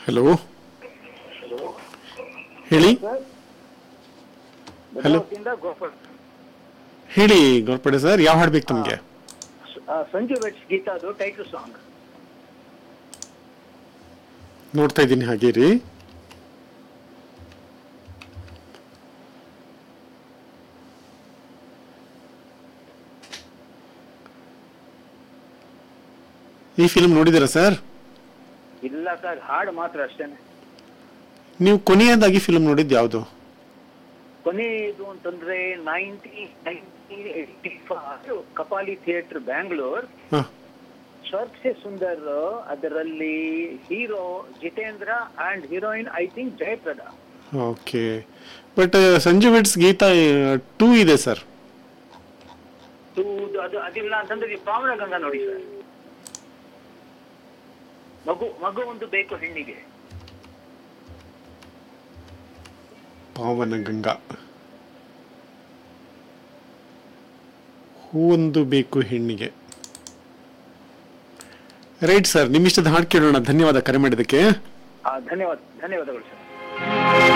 Hello ಹೇಳಿ Hello. ಭದ್ರಾವತಿಯಿಂದ ಗೋಪಾಲ್ ಹೇಳಿ ಗೋರ್ಪಡೆ ಸರ್ ಯಾವ ಹಾಡು ಬೇಕು ತಮಗೆ ಆ, ಸಂಜು ವೆಟ್ಸ್ ಗೀತಾದು ಟೈಟಲ್ ಸಾಂಗ್ ನೋಡ್ತಾ ಇದ್ದೀನಿ ಹಾಗೆ ರೀ ಈ ಫಿಲ್ಮ್ ನೋಡಿದ್ದೀರಾ ಸರ್ ಇಲ್ಲ ಸರ್ ಹಾಡು ಮಾತ್ರ ಅಷ್ಟೇನೆ ನೀವು ಕೊನೆಯದಾಗಿ ಫಿಲ್ಮ್ ನೋಡಿದ್ದು ಯಾವುದು ಕೊನೆಯದು ಅಂತಂದ್ರೆ nineteen nineteen eighty five Kapali theatre Bangalore ಹಾಂ ಸ್ವರ್ಗ್ ಸೆ ಸುಂದರ್ ಅದರಲ್ಲಿ hero Jitendra and heroine I think Jayaprada okay but Sanju weds Geetha two ಇದೆ ಸರ್ So, ಅದು ಅದಿಲ್ಲ ಅಂತಂದ್ರೆ ಪಾವನ ಗಂಗಾ ನೋಡಿ ಸರ್ ಮಗು ಮಗು ಒಂದು ಬೇಕು ಹೆಣ್ಣಿಗೆ ಪಾವನ ಗಂಗಾ ಹೂವೊಂದು ಬೇಕು ಹೆಣ್ಣಿಗೆ ರೈಟ್ ಸರ್ ನಿಮ್ಮಿಷ್ಟದ ಹಾಡು ಕೇಳೋಣ ಧನ್ಯವಾದ ಕರೆ ಮಾಡಿದ್ದಕ್ಕೆ ಆ, ಧನ್ಯವಾದ ಧನ್ಯವಾದಗಳು ಸರ್